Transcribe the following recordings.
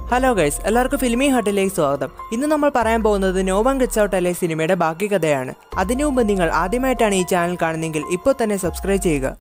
hello guys എല്ലാവർക്കും ഫിലിമി ഹട്ടിലേക്ക് സ്വാഗതം ഇന്ന് നമ്മൾ പറയാൻ പോകുന്നത് നോവൻ ഗെറ്റ്സ് ഔട്ട് അല്ലെ സിനിമയുടെ ബാക്കി കഥയാണ് അതിനു മുമ്പ് നിങ്ങൾ ആദ്യമായിട്ടാണ് ഈ ചാനൽ കാണുന്നതെങ്കിൽ ഇപ്പോൾ തന്നെ സബ്സ്ക്രൈബ് ചെയ്യുക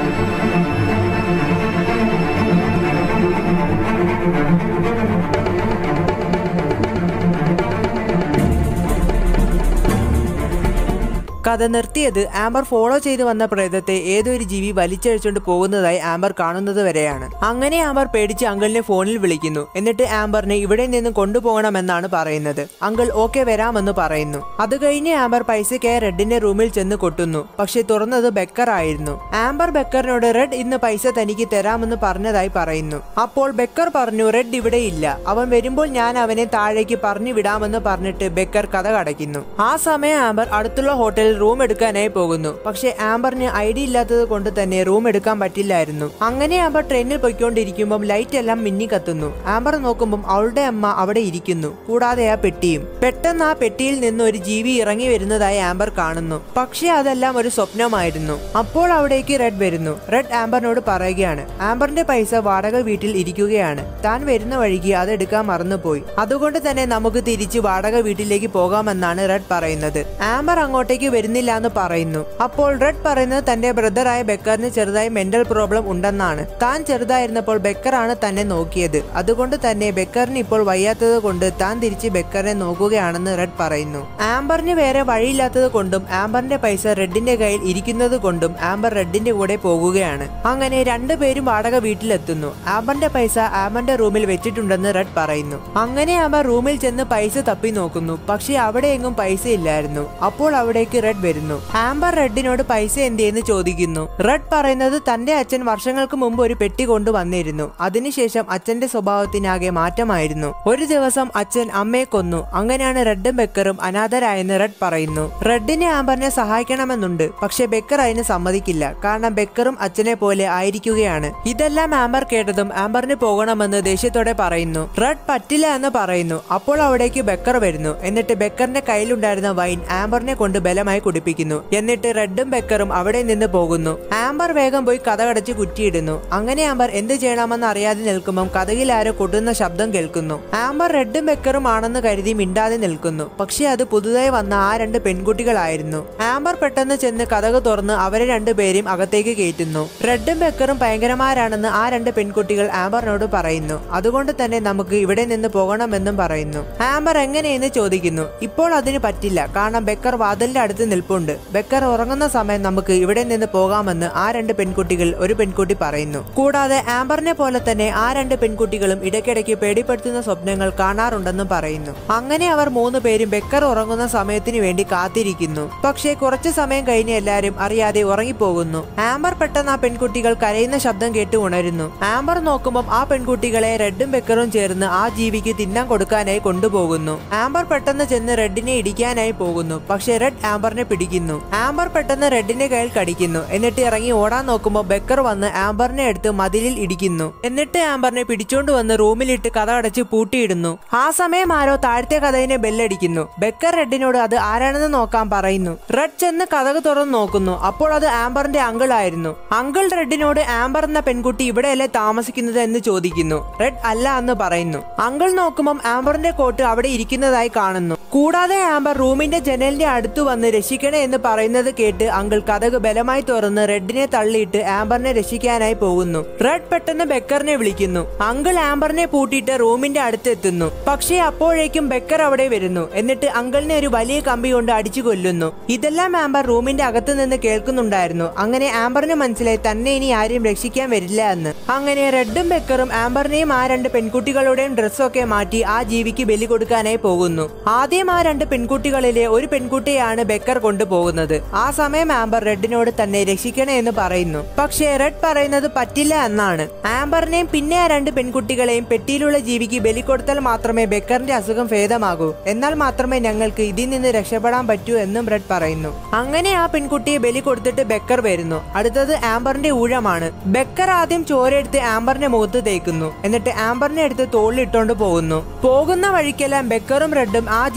കഥ നിർത്തിയത് ആംബർ ഫോളോ ചെയ്തു വന്ന പ്രേതത്തെ ഏതൊരു ജീവി വലിച്ചഴിച്ചുകൊണ്ട് പോകുന്നതായി ആംബർ കാണുന്നത് വരെയാണ് അങ്ങനെ ആംബർ പേടിച്ച് അങ്കിളിനെ ഫോണിൽ വിളിക്കുന്നു എന്നിട്ട് ആംബറിനെ ഇവിടെ നിന്നും കൊണ്ടുപോകണമെന്നാണ് പറയുന്നത് അങ്കിൾ ഓക്കെ വരാമെന്ന് പറയുന്നു അത് കഴിഞ്ഞ് ആംബർ പൈസയ്ക്കായി റെഡിന്റെ റൂമിൽ ചെന്ന് കൊട്ടുന്നു പക്ഷെ തുറന്നത് ബെക്കർ ആയിരുന്നു ആംബർ ബെക്കറിനോട് റെഡ് ഇന്ന് പൈസ തനിക്ക് തരാമെന്ന് പറഞ്ഞതായി പറയുന്നു അപ്പോൾ ബെക്കർ പറഞ്ഞു റെഡ് ഇവിടെ ഇല്ല അവൻ വരുമ്പോൾ ഞാൻ അവനെ താഴേക്ക് പറഞ്ഞു വിടാമെന്ന് പറഞ്ഞിട്ട് ബെക്കർ കഥ കടയ്ക്കുന്നു ആ സമയം ആംബർ അടുത്തുള്ള ഹോട്ടലിൽ റൂം എടുക്കാനായി പോകുന്നു പക്ഷെ ആംബറിന് ഐഡിയ ഇല്ലാത്തത് കൊണ്ട് തന്നെ റൂം എടുക്കാൻ പറ്റില്ലായിരുന്നു അങ്ങനെ ആംബർ ട്രെയിനിൽ പൊയ്ക്കൊണ്ടിരിക്കുമ്പോൾ ലൈറ്റ് എല്ലാം മിന്നി കത്തുന്നു ആംബർ നോക്കുമ്പോൾ അവളുടെ അമ്മ അവിടെ ഇരിക്കുന്നു കൂടാതെ ആ പെട്ടിയും പെട്ടെന്ന് ആ പെട്ടിയിൽ നിന്ന് ഒരു ജീവി ഇറങ്ങി വരുന്നതായി ആംബർ കാണുന്നു പക്ഷെ അതെല്ലാം ഒരു സ്വപ്നമായിരുന്നു അപ്പോൾ അവിടേക്ക് റെഡ് വരുന്നു റെഡ് ആംബറിനോട് പറയുകയാണ് ആംബറിന്റെ പൈസ വാടക വീട്ടിൽ ഇരിക്കുകയാണ് താൻ വരുന്ന വഴിക്ക് അത് എടുക്കാൻ മറന്നുപോയി അതുകൊണ്ട് തന്നെ നമുക്ക് തിരിച്ച് വാടക വീട്ടിലേക്ക് പോകാമെന്നാണ് റെഡ് പറയുന്നത് ആംബർ അങ്ങോട്ടേക്ക് വരുന്നില്ല എന്ന് പറയുന്നു അപ്പോൾ റെഡ് പറയുന്നത് തന്റെ ബ്രദറായ ബെക്കറിന് ചെറുതായി മെന്റൽ പ്രോബ്ലം ഉണ്ടെന്നാണ് താൻ ചെറുതായിരുന്നപ്പോൾ ബെക്കറാണ് തന്നെ നോക്കിയത് അതുകൊണ്ട് തന്നെ ബെക്കറിന് ഇപ്പോൾ വയ്യാത്തത് കൊണ്ട് താൻ തിരിച്ച് ബെക്കറിനെ നോക്കുകയാണെന്ന് റെഡ് പറയുന്നു ആംബറിന് വേറെ വഴിയില്ലാത്തത് കൊണ്ടും ആംബറിന്റെ പൈസ റെഡിന്റെ കയ്യിൽ ഇരിക്കുന്നത് കൊണ്ടും ആംബർ റെഡിന്റെ കൂടെ പോകുകയാണ് അങ്ങനെ രണ്ടുപേരും വാടക വീട്ടിലെത്തുന്നു ആംബറിന്റെ പൈസ ആംബറിന്റെ റൂമിൽ വെച്ചിട്ടുണ്ടെന്ന് റെഡ് പറയുന്നു അങ്ങനെ ആംബർ റൂമിൽ ചെന്ന് പൈസ തപ്പി നോക്കുന്നു പക്ഷെ അവിടെ എങ്ങും പൈസ ഇല്ലായിരുന്നു അപ്പോൾ അവിടേക്ക് റെഡ് വരുന്നു ആംബർ റെഡിനോട് പൈസ എന്തെന്ന് ചോദിക്കുന്നു റെഡ് പറയുന്നത് തന്റെ അച്ഛൻ വർഷങ്ങൾക്ക് മുമ്പ് ഒരു പെട്ടി കൊണ്ടുവന്നിരുന്നു അതിനുശേഷം അച്ഛന്റെ സ്വഭാവത്തിനാകെ മാറ്റമായിരുന്നു ഒരു ദിവസം അച്ഛൻ അമ്മയെ കൊന്നു അങ്ങനെയാണ് റെഡും ബെക്കറും അനാഥരായെന്ന് റെഡ് പറയുന്നു റെഡിനെ ആംബറിനെ സഹായിക്കണമെന്നുണ്ട് പക്ഷെ ബെക്കർ അതിന് സമ്മതിക്കില്ല കാരണം ബെക്കറും അച്ഛനെ പോലെ ആയിരിക്കുകയാണ് ഇതെല്ലാം ആംബർ കേട്ടതും ആംബറിന് പോകണമെന്ന് ദേഷ്യത്തോടെ പറയുന്നു റെഡ് പറ്റില്ല എന്ന് പറയുന്നു അപ്പോൾ അവിടേക്ക് ബെക്കർ വരുന്നു എന്നിട്ട് ബെക്കറിന്റെ കയ്യിലുണ്ടായിരുന്ന വൈൻ ആംബറിനെ കൊണ്ട് ബലമായി കുടിപ്പിക്കുന്നു എന്നിട്ട് റെഡും ബെക്കറും അവിടെ നിന്ന് പോകുന്നു ആംബർ വേഗം പോയി കഥ കടച്ച് കുറ്റിയിടുന്നു അങ്ങനെ ആംബർ എന്ത് ചെയ്യണമെന്ന് അറിയാതെ നിൽക്കുമ്പോൾ കഥകിൽ ആരോ കൊട്ടുന്ന ശബ്ദം കേൾക്കുന്നു ആംബർ റെഡും ബെക്കറും ആണെന്ന് കരുതി മിണ്ടാതെ നിൽക്കുന്നു പക്ഷെ അത് പുതുതായി വന്ന ആ രണ്ട് പെൺകുട്ടികളായിരുന്നു ആംബർ പെട്ടെന്ന് ചെന്ന് കഥക് തുറന്ന് അവരെ രണ്ടുപേരെയും അകത്തേക്ക് കയറ്റുന്നു റെഡും ബെക്കറും ഭയങ്കരമാരാണെന്ന് ആ രണ്ട് പെൺകുട്ടികൾ ആംബറിനോട് പറയുന്നു അതുകൊണ്ട് തന്നെ നമുക്ക് ഇവിടെ നിന്ന് പോകണമെന്നും പറയുന്നു ആംബർ എങ്ങനെയെന്ന് ചോദിക്കുന്നു ഇപ്പോൾ അതിന് പറ്റില്ല കാരണം ബെക്കർ വാതിലിന്റെ അടുത്ത് നിൽപ്പുണ്ട് ബെക്കർ ഉറങ്ങുന്ന സമയം നമുക്ക് ഇവിടെ നിന്ന് പോകാമെന്ന് ആ രണ്ട് പെൺകുട്ടികൾ ഒരു പെൺകുട്ടി പറയുന്നു കൂടാതെ ആംബറിനെ പോലെ തന്നെ ആ രണ്ട് പെൺകുട്ടികളും ഇടയ്ക്കിടയ്ക്ക് പേടിപ്പെടുത്തുന്ന സ്വപ്നങ്ങൾ കാണാറുണ്ടെന്നും പറയുന്നു അങ്ങനെ അവർ മൂന്ന് പേരും ബെക്കർ ഉറങ്ങുന്ന സമയത്തിന് വേണ്ടി കാത്തിരിക്കുന്നു പക്ഷേ കുറച്ചു സമയം കഴിഞ്ഞ് എല്ലാവരും അറിയാതെ ഉറങ്ങിപ്പോകുന്നു ആംബർ പെട്ടെന്ന് ആ പെൺകുട്ടികൾ കരയുന്ന ശബ്ദം കേട്ട് ഉണരുന്നു ആംബർ നോക്കുമ്പോൾ ആ പെൺകുട്ടികളെ റെഡും ബെക്കറും ചേർന്ന് ആ ജീവിക്ക് തിന്നാൻ കൊടുക്കാനായി കൊണ്ടുപോകുന്നു ആംബർ പെട്ടെന്ന് ചെന്ന് റെഡിനെ ഇടിക്കാനായി പോകുന്നു പക്ഷെ റെഡ് ആംബറിനെ പിടിക്കുന്നു ആംബർ പെട്ടെന്ന് റെഡിന്റെ കയ്യിൽ കടിക്കുന്നു എന്നിട്ട് ഇറങ്ങി ഓടാൻ നോക്കുമ്പോൾ ബെക്കർ വന്ന് ആംബറിനെ എടുത്ത് മതിലിൽ ഇടിക്കുന്നു എന്നിട്ട് ആംബറിനെ പിടിച്ചോണ്ട് വന്ന് റൂമിലിട്ട് കഥ അടച്ച് പൂട്ടിയിടുന്നു ആ സമയം ആരോ താഴത്തെ കഥയിനെ ബെല്ലടിക്കുന്നു ബെക്കർ റെഡിനോട് അത് ആരാണെന്ന് നോക്കാൻ പറയുന്നു റെഡ് ചെന്ന് കഥക് തുറന്ന് നോക്കുന്നു അപ്പോൾ അത് ആംബറിന്റെ അങ്കിൾ ആയിരുന്നു അങ്കിൾ റെഡിനോട് ആംബർ എന്ന പെൺകുട്ടി ഇവിടെയല്ലേ താമസിക്കുന്നത് എന്ന് ചോദിക്കുന്നു റെഡ് അല്ല എന്ന് പറയുന്നു അങ്കിൾ നോക്കുമ്പോൾ ആംബറിന്റെ കോട്ട് അവിടെ ഇരിക്കുന്നതായി കാണുന്നു കൂടാതെ ആംബർ റൂമിന്റെ ജനലിന്റെ അടുത്ത് വന്ന് രക്ഷിക്കണേ എന്ന് പറയുന്നത് കേട്ട് അങ്കിൾ കഥക് ബലമായി തുറന്ന് റെഡിനെ തള്ളിയിട്ട് ആംബറിനെ രക്ഷിക്കാനായി പോകുന്നു റെഡ് പെട്ടെന്ന് ബെക്കറിനെ വിളിക്കുന്നു അങ്കിൾ ആംബറിനെ പൂട്ടിയിട്ട് റൂമിന്റെ അടുത്ത് എത്തുന്നു പക്ഷേ അപ്പോഴേക്കും ബെക്കർ അവിടെ വരുന്നു എന്നിട്ട് അങ്കിളിനെ ഒരു വലിയ കമ്പി കൊണ്ട് അടിച്ചു കൊല്ലുന്നു ഇതെല്ലാം ആംബർ റൂമിന്റെ അകത്ത് നിന്ന് കേൾക്കുന്നുണ്ടായിരുന്നു അങ്ങനെ ആംബറിന് മനസ്സിലായി തന്നെ ഇനി ആരും രക്ഷിക്കാൻ വരില്ല എന്ന് അങ്ങനെ റെഡും ബെക്കറും ആംബറിനെയും ആ രണ്ട് പെൺകുട്ടികളുടെയും ഡ്രസ്സൊക്കെ മാറ്റി ആ ജീവിക്ക് ബലി കൊടുക്കാനായി പോകുന്നു ആദ്യം ആ രണ്ട് പെൺകുട്ടികളിലെ ഒരു പെൺകുട്ടിയാണ് ബെക്കർ കൊണ്ടുപോകുന്നത് ആ സമയം ആംബർ റെഡിനോട് തന്നെ രക്ഷിക്കണേ എന്ന് പറയുന്നു പക്ഷേ റെഡ് പറയുന്നത് പറ്റില്ല എന്നാണ് ആംബറിനെയും പിന്നെ ആ രണ്ട് പെൺകുട്ടികളെയും പെട്ടിയിലുള്ള ജീവിക്ക് ബലി കൊടുത്താൽ മാത്രമേ ബെക്കറിന്റെ അസുഖം ഭേദമാകൂ എന്നാൽ മാത്രമേ ഞങ്ങൾക്ക് ഇതിൽ നിന്ന് രക്ഷപ്പെടാൻ പറ്റൂ എന്നും റെഡ് പറയുന്നു അങ്ങനെ ആ പെൺകുട്ടിയെ ബലി കൊടുത്തിട്ട് ബെക്കർ വരുന്നു അടുത്തത് ആംബറിന്റെ ഊഴമാണ് ബെക്കർ ആദ്യം ചോരെടുത്ത് ആംബറിന്റെ മുഖത്ത് തേക്കുന്നു എന്നിട്ട് ആംബറിനെ എടുത്ത് തോളിലിട്ടോണ്ട് പോകുന്നു പോകുന്ന വഴിക്കെല്ലാം ബെക്കറും റെഡും ആ ജീവി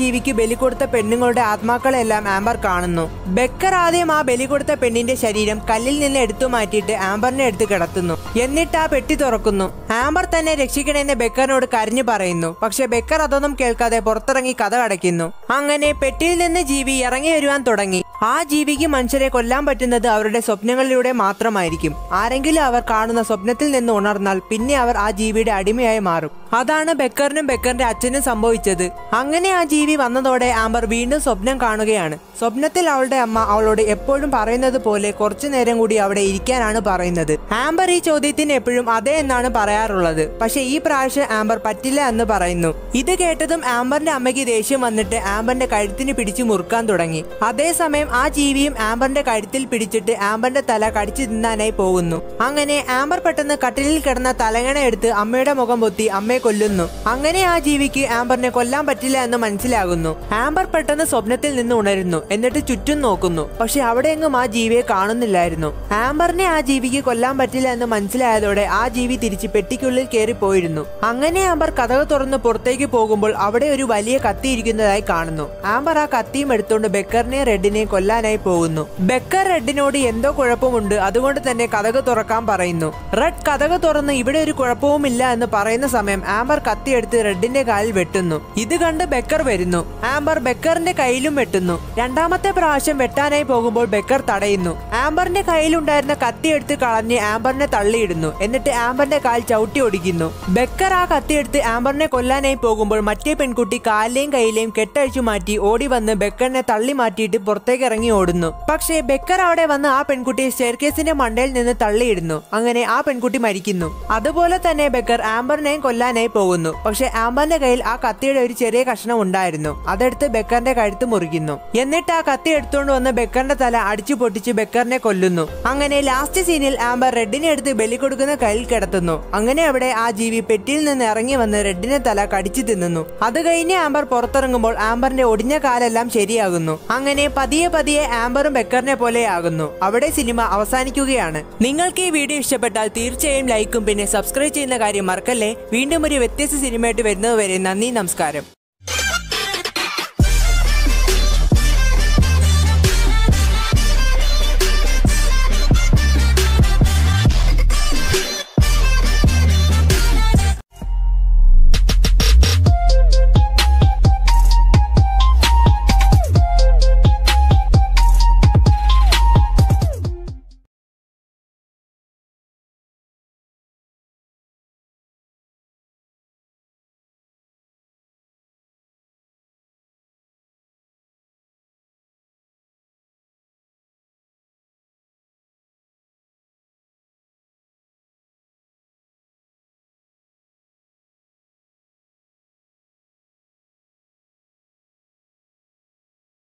ജീവിക്ക് ബലി കൊടുത്ത പെണ്ണുങ്ങളുടെ ആത്മാക്കളെല്ലാം ആംബർ കാണുന്നു ബെക്കർ ആദ്യം ആ ബലി കൊടുത്ത പെണ്ണിന്റെ ശരീരം കല്ലിൽ നിന്ന് എടുത്തു മാറ്റിയിട്ട് ആംബറിനെ എടുത്ത് കിടത്തുന്നു എന്നിട്ട് ആ പെട്ടി തുറക്കുന്നു ആംബർ തന്നെ രക്ഷിക്കണമെന്ന് ബെക്കറിനോട് കരഞ്ഞു പറയുന്നു പക്ഷെ ബെക്കർ അതൊന്നും കേൾക്കാതെ പുറത്തിറങ്ങി കഥ അടയ്ക്കുന്നു അങ്ങനെ പെട്ടിയിൽ നിന്ന് ജീവി ഇറങ്ങി വരുവാൻ തുടങ്ങി ആ ജീവിക്ക് മനുഷ്യരെ കൊല്ലാൻ പറ്റുന്നത് അവരുടെ സ്വപ്നങ്ങളിലൂടെ മാത്രമായിരിക്കും ആരെങ്കിലും അവർ കാണുന്ന സ്വപ്നത്തിൽ നിന്ന് ഉണർന്നാൽ പിന്നെ അവർ ആ ജീവിയുടെ അടിമയായി മാറും അതാണ് ബെക്കറിനും ബെക്കറിന്റെ അച്ഛനും സംഭവിച്ചത് അങ്ങനെ ആ ജീവി വന്നതോടെ ആംബർ വീണ്ടും സ്വപ്നം കാണുകയാണ് സ്വപ്നത്തിൽ അവളുടെ അമ്മ അവളോട് എപ്പോഴും പറയുന്നത് പോലെ കുറച്ചു നേരം കൂടി അവിടെ ഇരിക്കാനാണ് പറയുന്നത് ആംബർ ഈ ചോദ്യത്തിന് എപ്പോഴും അതെ എന്നാണ് പറയാറുള്ളത് പക്ഷെ ഈ പ്രാവശ്യം ആംബർ പറ്റില്ല എന്ന് പറയുന്നു ഇത് കേട്ടതും ആംബറിന്റെ അമ്മയ്ക്ക് ദേഷ്യം വന്നിട്ട് ആംബറിന്റെ കഴുത്തിന് പിടിച്ചു മുറുക്കാൻ തുടങ്ങി അതേസമയം ആ ജീവിയും ആംബറിന്റെ കഴുത്തിൽ പിടിച്ചിട്ട് ആംബറിന്റെ തല കടിച്ചു തിന്നാനായി പോകുന്നു അങ്ങനെ ആംബർ പെട്ടെന്ന് കട്ടിലിൽ കിടന്ന തലങ്ങണ എടുത്ത് അമ്മയുടെ മുഖം പൊത്തി അമ്മയെ കൊല്ലുന്നു അങ്ങനെ ആ ജീവിക്ക് ആംബറിനെ കൊല്ലാൻ പറ്റില്ല എന്ന് മനസ്സിലാകുന്നു ആംബർ പെട്ടെന്ന് സ്വപ്നത്തിൽ നിന്ന് ഉണരുന്നു എന്നിട്ട് ചുറ്റും നോക്കുന്നു പക്ഷെ അവിടെ എങ്ങും ആ ജീവിയെ കാണുന്നില്ലായിരുന്നു ആംബറിനെ ആ ജീവിക്ക് കൊല്ലാൻ പറ്റില്ല എന്ന് മനസ്സിലായതോടെ ആ ജീവി തിരിച്ച് പെട്ടിക്കുള്ളിൽ കയറി പോയിരുന്നു അങ്ങനെ ആംബർ കഥക് തുറന്ന് പുറത്തേക്ക് പോകുമ്പോൾ അവിടെ ഒരു വലിയ കത്തി ഇരിക്കുന്നതായി കാണുന്നു ആംബർ ആ കത്തിയും എടുത്തുകൊണ്ട് ബെക്കറിനെയും റെഡിനെയും കൊല്ലാനായി പോകുന്നു ബെക്കർ റെഡിനോട് എന്തോ കുഴപ്പമുണ്ട് അതുകൊണ്ട് തന്നെ കഥക് തുറക്കാൻ പറയുന്നു റെഡ് കഥക് തുറന്ന് ഇവിടെ ഒരു കുഴപ്പവുമില്ല എന്ന് പറയുന്ന സമയം ആംബർ കത്തിയെടുത്ത് റെഡിന്റെ കാലിൽ വെട്ടുന്നു ഇത് കണ്ട് ബെക്കർ വരുന്നു ആംബർ ബെക്കറിന്റെ കയ്യിലും വെട്ടുന്നു രണ്ടാമത്തെ പ്രാവശ്യം വെട്ടാനായി പോകുമ്പോൾ ബെക്കർ തടയുന്നു ആംബറിന്റെ കയ്യിലുണ്ടായിരുന്ന കത്തിയെടുത്ത് കളഞ്ഞ് ആംബറിനെ തള്ളിയിടുന്നു എന്നിട്ട് ആംബറിന്റെ കാൽ ചവിട്ടി ഒടിക്കുന്നു ബെക്കർ ആ കത്തിയെടുത്ത് ആംബറിനെ കൊല്ലാനായി പോകുമ്പോൾ മറ്റേ പെൺകുട്ടി കാലിലെയും കയ്യിലെയും കെട്ടഴിച്ചു മാറ്റി ഓടി വന്ന് ബെക്കറിനെ തള്ളി മാറ്റിയിട്ട് പുറത്തേക്ക് ഇറങ്ങി ഓടുന്നു പക്ഷേ ബെക്കർ അവിടെ വന്ന് ആ പെൺകുട്ടിയെ സ്റ്റെയർകേസിന്റെ മണ്ടയിൽ നിന്ന് തള്ളിയിടുന്നു അങ്ങനെ ആ പെൺകുട്ടി മരിക്കുന്നു അതുപോലെ തന്നെ ബെക്കർ ആംബറിനെയും കൊല്ലാനായി പോകുന്നു പക്ഷെ ആംബറിന്റെ കയ്യിൽ ആ കത്തിയുടെ ഒരു ചെറിയ കഷ്ണം ഉണ്ടായിരുന്നു അതെടുത്ത് ബെക്കറിന്റെ കഴുത്ത് മുറിക്കുന്നു എന്നിട്ട് ആ കത്തി എടുത്തുകൊണ്ട് വന്ന് ബെക്കറിന്റെ തല അടിച്ചു പൊട്ടിച്ച് ബെക്കറിനെ കൊല്ലുന്നു അങ്ങനെ ലാസ്റ്റ് സീനിൽ ആംബർ റെഡിനെ എടുത്ത് ബലി കൊടുക്കുന്ന കയ്യിൽ കിടത്തുന്നു അങ്ങനെ അവിടെ ആ ജീവി പെട്ടിയിൽ നിന്ന് ഇറങ്ങി വന്ന് റെഡിനെ തല കടിച്ചു തിന്നുന്നു അത് കഴിഞ്ഞ് ആംബർ പുറത്തിറങ്ങുമ്പോൾ ആംബറിന്റെ ഒടിഞ്ഞ കാലെല്ലാം ശരിയാകുന്നു അങ്ങനെ പതിയെ പതിയെ ആംബറും ബെക്കറിനെ പോലെയാകുന്നു അവിടെ സിനിമ അവസാനിക്കുകയാണ് നിങ്ങൾക്ക് ഈ വീഡിയോ ഇഷ്ടപ്പെട്ടാൽ തീർച്ചയായും ലൈക്കും പിന്നെ സബ്സ്ക്രൈബ് ചെയ്യുന്ന കാര്യം മറക്കല്ലേ വീണ്ടും ഒരു വ്യത്യസ്ത സിനിമയായിട്ട് വരുന്നത് വരെ നന്ദി നമസ്കാരം